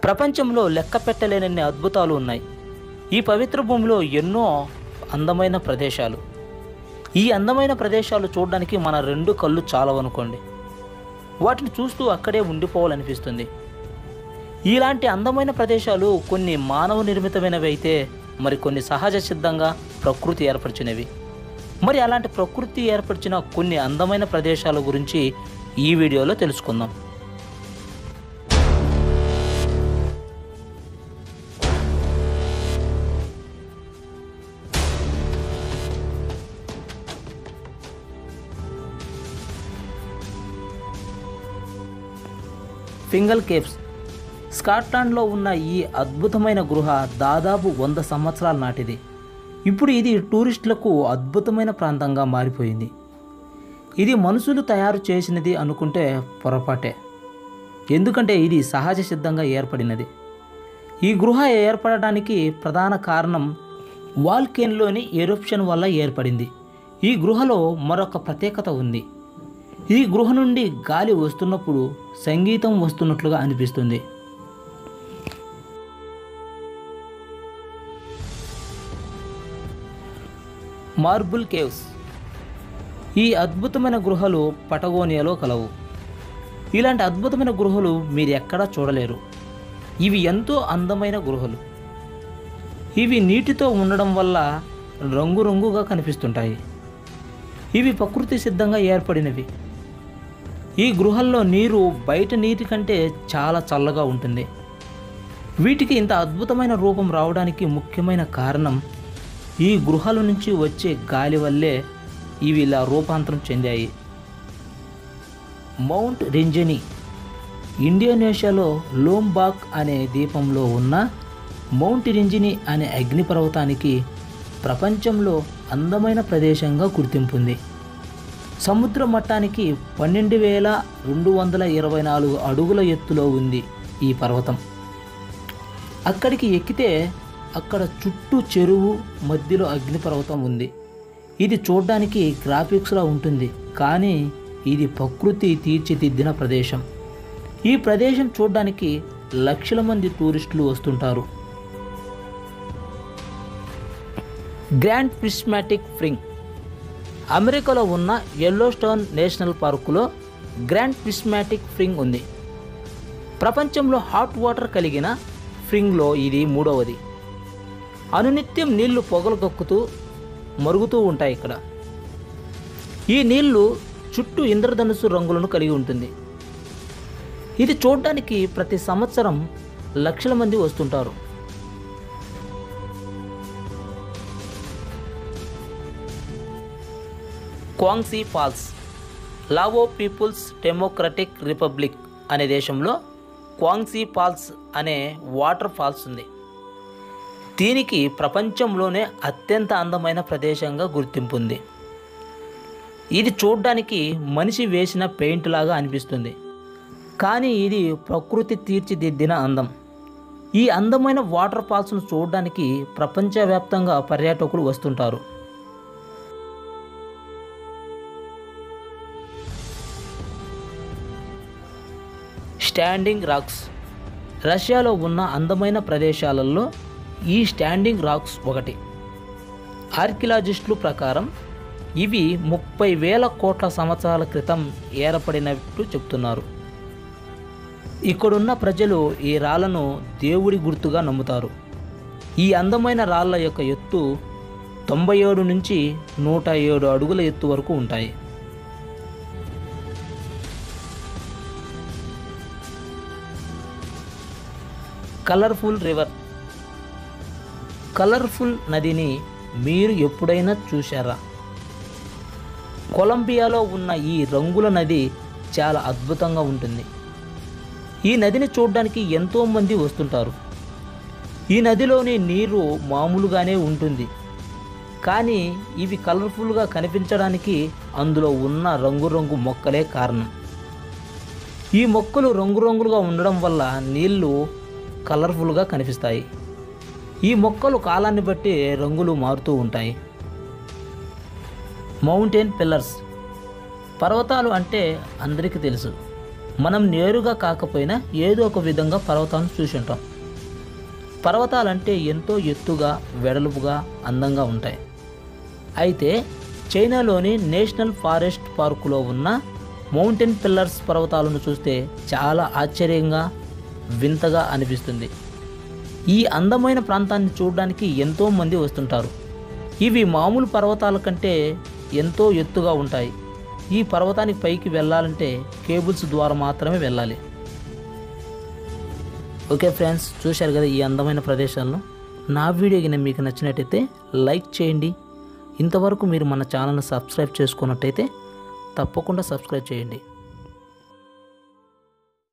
ప్రపంచంలో లెక్క పెట్టలేనన్ని అద్భుతాలు ఉన్నాయి ఈ పవిత్ర భూమిలో ఎన్నో అందమైన ప్రదేశాలు ఈ అందమైన ప్రదేశాలు చూడడానికి మన రెండు కళ్ళు చాలవనుకోండి వాటిని చూస్తూ అక్కడే ఉండిపోవాలనిపిస్తుంది ఇలాంటి అందమైన ప్రదేశాలు కొన్ని మానవ నిర్మితమైనవి అయితే మరి కొన్ని సహజ సిద్ధంగా ప్రకృతి ఏర్పరిచినవి మరి అలాంటి ప్రకృతి ఏర్పరిచిన కొన్ని అందమైన ప్రదేశాల గురించి ఈ వీడియోలో తెలుసుకుందాం ఫింగల్ కేవ్స్ స్కాట్లాండ్లో ఉన్న ఈ అద్భుతమైన గృహ దాదాపు వంద సంవత్సరాల నాటిది ఇప్పుడు ఇది టూరిస్టులకు అద్భుతమైన ప్రాంతంగా మారిపోయింది ఇది మనుషులు తయారు చేసినది అనుకుంటే పొరపాటే ఎందుకంటే ఇది సహజ సిద్ధంగా ఏర్పడినది ఈ గృహ ఏర్పడడానికి ప్రధాన కారణం వాల్కేన్లోని ఎరప్షన్ వల్ల ఏర్పడింది ఈ గృహలో మరొక ప్రత్యేకత ఉంది ఈ గృహ నుండి గాలి వస్తున్నప్పుడు సంగీతం వస్తున్నట్లుగా అనిపిస్తుంది మార్బుల్ కేవ్స్ ఈ అద్భుతమైన గృహలు పటగోనియాలో కలవు ఇలాంటి అద్భుతమైన గృహలు మీరు ఎక్కడా చూడలేరు ఇవి ఎంతో అందమైన గృహలు ఇవి నీటితో ఉండడం వల్ల రంగురంగుగా కనిపిస్తుంటాయి ఇవి ప్రకృతి సిద్ధంగా ఏర్పడినవి ఈ గృహల్లో నీరు బయట నీటి కంటే చాలా చల్లగా ఉంటుంది వీటికి ఇంత అద్భుతమైన రూపం రావడానికి ముఖ్యమైన కారణం ఈ గృహాల నుంచి వచ్చే గాలి వల్లే ఇవి ఇలా రూపాంతరం చెందాయి మౌంట్ రింజని ఇండోనేషియాలో లోంబాక్ అనే ద్వీపంలో ఉన్న మౌంట్ రింజిని అనే అగ్నిపర్వతానికి ప్రపంచంలో అందమైన ప్రదేశంగా గుర్తింపుంది సముద్ర మట్టానికి పన్నెండు వేల రెండు వందల ఇరవై నాలుగు అడుగుల ఎత్తులో ఉంది ఈ పర్వతం అక్కడికి ఎక్కితే అక్కడ చుట్టూ చెరువు మధ్యలో అగ్నిపర్వతం ఉంది ఇది చూడడానికి గ్రాఫిక్స్లా ఉంటుంది కానీ ఇది ప్రకృతి తీర్చిదిద్దిన ప్రదేశం ఈ ప్రదేశం చూడడానికి లక్షల మంది టూరిస్టులు వస్తుంటారు గ్రాండ్ ప్రిస్మాటిక్ ఫ్రింగ్ అమెరికాలో ఉన్న ఎల్లోస్టోన్ నేషనల్ పార్కులో గ్రాండ్ ప్రిస్మాటిక్ ఫ్రింగ్ ఉంది ప్రపంచంలో హాట్ వాటర్ కలిగిన ఫ్రింగ్లో ఇది మూడవది అనునిత్యం నీళ్లు పొగలు కక్కుతూ మరుగుతూ ఉంటాయి ఇక్కడ ఈ నీళ్లు చుట్టూ ఇంద్రధనుసు రంగులను కలిగి ఉంటుంది ఇది చూడడానికి ప్రతి సంవత్సరం లక్షల మంది వస్తుంటారు Kuang Si Falls Lao People's Democratic Republic అనే దేశంలో క్వాంగ్సీ ఫాల్స్ అనే వాటర్ ఫాల్స్ ఉంది దీనికి ప్రపంచంలోనే అత్యంత అందమైన ప్రదేశంగా గుర్తింపు ఉంది ఇది చూడ్డానికి మనిషి వేసిన పెయింట్ లాగా అనిపిస్తుంది కానీ ఇది ప్రకృతి తీర్చిదిద్దిన అందం ఈ అందమైన వాటర్ ఫాల్స్ను చూడడానికి ప్రపంచవ్యాప్తంగా పర్యాటకులు వస్తుంటారు స్టాండింగ్ రాక్స్ రష్యాలో ఉన్న అందమైన ప్రదేశాలలో ఈ స్టాండింగ్ రాక్స్ ఒకటి ఆర్కిలాజిస్టుల ప్రకారం ఇవి ముప్పై వేల కోట్ల సంవత్సరాల క్రితం ఏర్పడినట్టు చెప్తున్నారు ఇక్కడున్న ప్రజలు ఈ రాళ్లను దేవుడి గుర్తుగా నమ్ముతారు ఈ అందమైన రాళ్ళ యొక్క ఎత్తు తొంభై ఏడు నుంచి నూట ఏడు అడుగుల ఎత్తు వరకు ఉంటాయి కలర్ఫుల్ రివర్ కలర్ఫుల్ నదిని మీరు ఎప్పుడైనా చూశారా కొలంబియాలో ఉన్న ఈ రంగుల నది చాలా అద్భుతంగా ఉంటుంది ఈ నదిని చూడడానికి ఎంతోమంది వస్తుంటారు ఈ నదిలోని నీరు మామూలుగానే ఉంటుంది కానీ ఇవి కలర్ఫుల్గా కనిపించడానికి అందులో ఉన్న రంగురంగు మొక్కలే కారణం ఈ మొక్కలు రంగురంగులుగా ఉండడం వల్ల నీళ్లు కలర్ఫుల్గా కనిపిస్తాయి ఈ మొక్కలు కాలాన్ని బట్టి రంగులు మారుతూ ఉంటాయి మౌంటైన్ పిల్లర్స్ పర్వతాలు అంటే అందరికీ తెలుసు మనం నేరుగా కాకపోయినా ఏదో ఒక విధంగా పర్వతాలను చూసి ఉంటాం పర్వతాలంటే ఎంతో ఎత్తుగా వెడల్పుగా అందంగా ఉంటాయి అయితే చైనాలోని నేషనల్ ఫారెస్ట్ పార్కులో ఉన్న మౌంటైన్ పిల్లర్స్ పర్వతాలను చూస్తే చాలా ఆశ్చర్యంగా వింతగా అనిపిస్తుంది ఈ అందమైన ప్రాంతాన్ని చూడడానికి ఎంతో మంది వస్తుంటారు ఇవి మామూలు పర్వతాల కంటే ఎంతో ఎత్తుగా ఉంటాయి ఈ పర్వతానికి పైకి వెళ్ళాలంటే కేబుల్స్ ద్వారా మాత్రమే వెళ్ళాలి ఓకే ఫ్రెండ్స్ చూశారు కదా ఈ అందమైన ప్రదేశాలను నా వీడియో కింద మీకు నచ్చినట్టయితే లైక్ చేయండి ఇంతవరకు మీరు మన ఛానల్ని సబ్స్క్రైబ్ చేసుకున్నట్టయితే తప్పకుండా సబ్స్క్రైబ్ చేయండి